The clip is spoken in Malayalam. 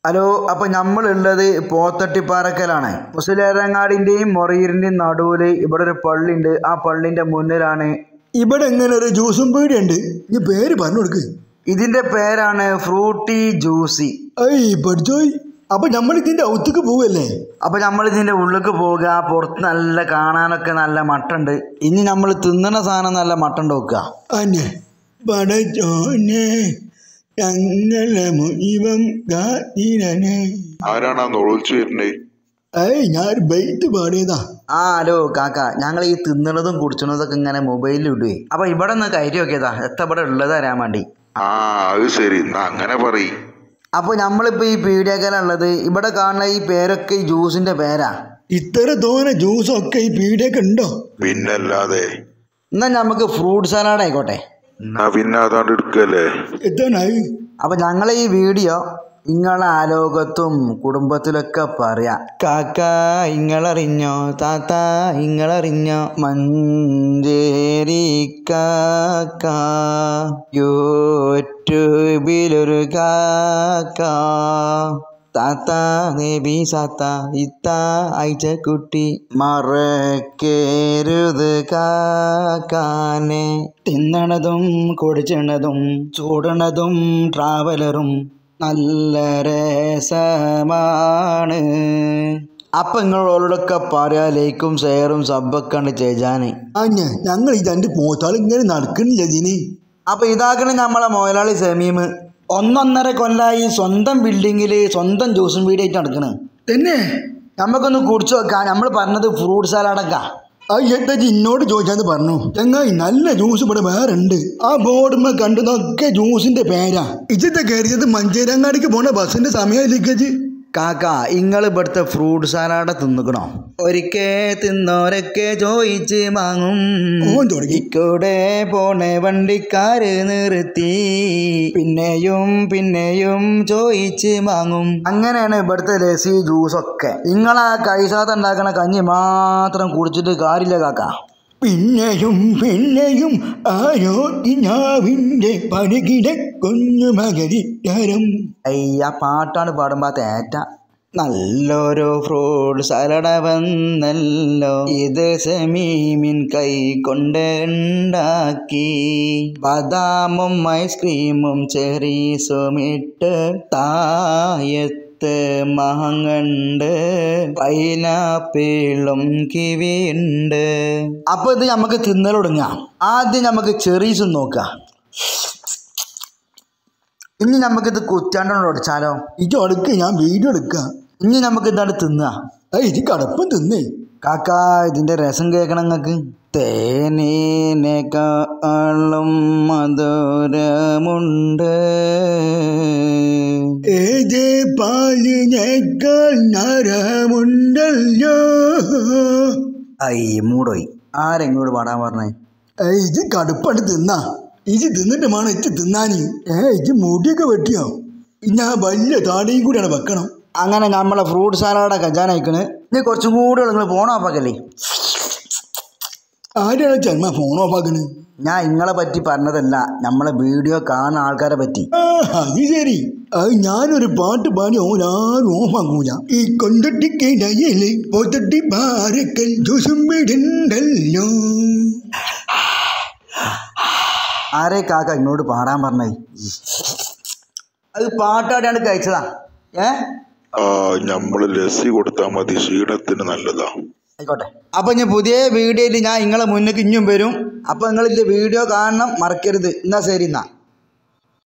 ഹലോ അപ്പൊ നമ്മളുള്ളത് പോത്തട്ടിപ്പാറക്കലാണ് മുസ്ലിരങ്ങാടിന്റെയും മൊറീറിന്റെയും നടുവില് ഇവിടെ ഒരു പള്ളിയുണ്ട് ആ പള്ളിന്റെ മുന്നിലാണ് ഇവിടെ എങ്ങനെ ഒരു ജ്യൂസും പീടിയുണ്ട് ഇനി പേര് പറഞ്ഞു കൊടുക്ക് ഇതിന്റെ പേരാണ് ഫ്രൂട്ടി ജ്യൂസി ഐ പഠിച്ചോയ് അപ്പൊ നമ്മൾ ഇതിന്റെ ഔത്തേക്ക് പോവല്ലേ അപ്പൊ നമ്മൾ ഇതിന്റെ ഉള്ളിലേക്ക് പോവുക പുറത്ത് നല്ല കാണാനൊക്കെ നല്ല മട്ടുണ്ട് ഇനി നമ്മൾ തിന്നണ സാധനം നല്ല മട്ടം നോക്കുക അന്നെ പടച്ചോനെ ഞങ്ങളെ മുഴുവൻ കാത്തിരനെ ആരാണ് ആ നൊളിച്ചു വരുന്നേ ഏയ് ഞാൻ ഒരു ബൈറ്റ് പാടിയതാ ആ ഹലോ കാക്ക ഞങ്ങൾ ഈ തിന്നണതും കുടിച്ചണതൊക്കെ ഇങ്ങനെ മൊബൈലിൽ ഇടുവേ അപ്പൊ ഇവിടെ നിന്ന് കയറ്റി നോക്കിയതാ എത്ര ഇവിടെ ഉള്ളത് അറിയാൻ വേണ്ടി ആ അത് ശരി എന്നാ അങ്ങനെ പറയ് അപ്പൊ നമ്മളിപ്പോ ഈ പീഡിയക്കലുള്ളത് ഇവിടെ കാണുന്ന ഈ പേരൊക്കെ ഈ ജ്യൂസിന്റെ പേരാ ഇത്ര തോനെ ജ്യൂസൊക്കെ ഈ പീടിയൊക്കെ ഉണ്ടോ പിന്നല്ലാതെ എന്നാ നമുക്ക് ഫ്രൂട്ട് സലാഡ് ആയിക്കോട്ടെ എന്നാ പിന്നെ അതാണ്ട് എടുക്കല്ലേ എത്താനായി അപ്പൊ ഞങ്ങളെ ഈ വീഡിയോ നിങ്ങളെ ആലോകത്തും കുടുംബത്തിലൊക്കെ പറയാം കാക്ക ഇങ്ങളറിഞ്ഞോ താത്ത ഇങ്ങളറിഞ്ഞോ മഞ്ചേരി കാക്ക യൂട്യൂബിലൊരു കാക്ക താത്ത നബി സാത്ത ഇത്ത അയച്ചക്കുട്ടി മറക്കേരുത് കാക്കാനെ തിന്നണതും കുടിച്ചണതും ചൂടണതും ട്രാവലറും നല്ല രസമാണ് അപ്പൊ നിങ്ങളോടൊക്കെ പറയാ ലൈക്കും ഷെയറും സബ്ബൊക്കെ ഉണ്ട് ചെയ്യാന് അഞ്ഞ ഞങ്ങൾ ഈ രണ്ട് പോത്താൾ ഇങ്ങനെ നടക്കണില്ല ഇതിന് അപ്പൊ ഇതാക്കണ നമ്മളെ മുതലാളി സമീം ഒന്നൊന്നര കൊല്ലായി സ്വന്തം ബിൽഡിങ്ങിൽ സ്വന്തം ജ്യൂസും വീടായിട്ട് നടക്കണ് തന്നെ നമുക്കൊന്ന് കുടിച്ചു നോക്കാം നമ്മൾ പറഞ്ഞത് ഫ്രൂട്ട് സലാഡൊക്കെ ആ എന്താ ഇന്നോട് ചോദിച്ചാന്ന് പറഞ്ഞു ചങ്ങായി നല്ല ജ്യൂസ് ഇവിടെ വേറെ ഉണ്ട് ആ ബോർഡുമ്മ കണ്ടതൊക്കെ ജ്യൂസിന്റെ പേരാ ഇജത്തെ കയറിയത് മഞ്ചേരങ്ങാടിക്ക് പോണ ബസ്സിന്റെ സമയം ലീക്കേജ് കാക്ക ഇങ്ങൾ ഇവിടുത്തെ ഫ്രൂട്ട് സലാഡ് തിന്നുക്കണോ ഒരിക്കേ തിന്നോരൊക്കെ ചോദിച്ച് വാങ്ങും ഓൻ തുടങ്ങി ഇക്കൂടെ പോണ വണ്ടിക്കാര് നിർത്തി പിന്നെയും പിന്നെയും ചോദിച്ച് വാങ്ങും അങ്ങനെയാണ് ഇവിടുത്തെ ലസി ജ്യൂസൊക്കെ നിങ്ങളാ കൈസാത്ത ഉണ്ടാക്കണ കഞ്ഞി മാത്രം കുടിച്ചിട്ട് കാര്യമില്ല കാക്ക പിന്നെയും പിന്നെയും ആരോ ഇനാവിന്റെ പടുകിട കൊന്നു മകരിത്തരം അയ്യ പാട്ടാണ് പാടുമ്പോ തേറ്റ നല്ലൊരു ഫ്രൂട്ട് സലഡ വന്നല്ലോ ഇത് സെമീമിൻ കൈ കൊണ്ട് ഉണ്ടാക്കി ബദാമും ഐസ്ക്രീമും ചെറീസും ഇട്ട് തായത്ത് മാങ്ങണ്ട് പൈനാപ്പിളും കിവിയുണ്ട് അപ്പൊ ഇത് നമുക്ക് തിന്നലൊടുങ്ങാം ആദ്യം നമുക്ക് ചെറീസും നോക്കാം ഇനി നമുക്കിത് കുറ്റാണ്ടോട് ഒടിച്ചാലോ ഇത് അടുക്ക് ഞാൻ വീഡിയോ എടുക്ക ഇനി നമുക്ക് ഇതാണ് തിന്നുക ആ ഇത് കടപ്പം തിന്നേ കാക്ക ഇതിന്റെ രസം കേൾക്കണം നിങ്ങൾക്ക് തേനേനേക്കാളും മധുരമുണ്ട് ഏത് പാലിനേക്കാൾ നരമുണ്ടല്ലോ ഐ മൂടോയി ആരെങ്ങോട് പാടാൻ പറഞ്ഞേ ഏ ഇത് കടുപ്പാണ് തിന്നാ ഇത് തിന്നിട്ട് വേണം ഇച്ച് തിന്നാന് ഏ ഇത് മുടിയൊക്കെ വെട്ടിയോ ഞാൻ വലിയ താടിയും കൂടിയാണ് വെക്കണം അങ്ങനെ നമ്മളെ ഫ്രൂട്ട് സാലാഡ് കജാനയക്കണ് ഇനി കുറച്ചും കൂടി നിങ്ങൾ പോണോ അപ്പക്കല്ലേ ആരാണ് ചർമ്മ ഫോൺ ഓഫാക്കണ് ഞാൻ ഇങ്ങളെ പറ്റി പറഞ്ഞതല്ല നമ്മളെ വീഡിയോ കാണുന്ന ആൾക്കാരെ പറ്റി ആ അത് ശരി അത് ഞാനൊരു പാട്ട് പാടി ഓരാരും ഓഫാക്കൂല ഈ കൊണ്ടട്ടിക്കിടയില് പൊത്തട്ടി പാറക്കൽ ജ്യൂസും വിടണ്ടല്ലോ ആരെ കാക്ക ഇങ്ങോട്ട് പാടാൻ പറഞ്ഞേ അത് പാട്ടാടിയാണ് കഴിച്ചതാ ഏ ആ ഞമ്മള് ലസ്സി കൊടുത്താൽ മതി ക്ഷീണത്തിന് നല്ലതാ ആയിക്കോട്ടെ അപ്പൊ ഞാൻ പുതിയ വീഡിയോയിൽ ഞാൻ നിങ്ങളെ മുന്നിലേക്ക് ഇനിയും വരും അപ്പൊ നിങ്ങൾ ഇതിന്റെ വീഡിയോ കാണണം മറക്കരുത് എന്നാ ശരി എന്നാ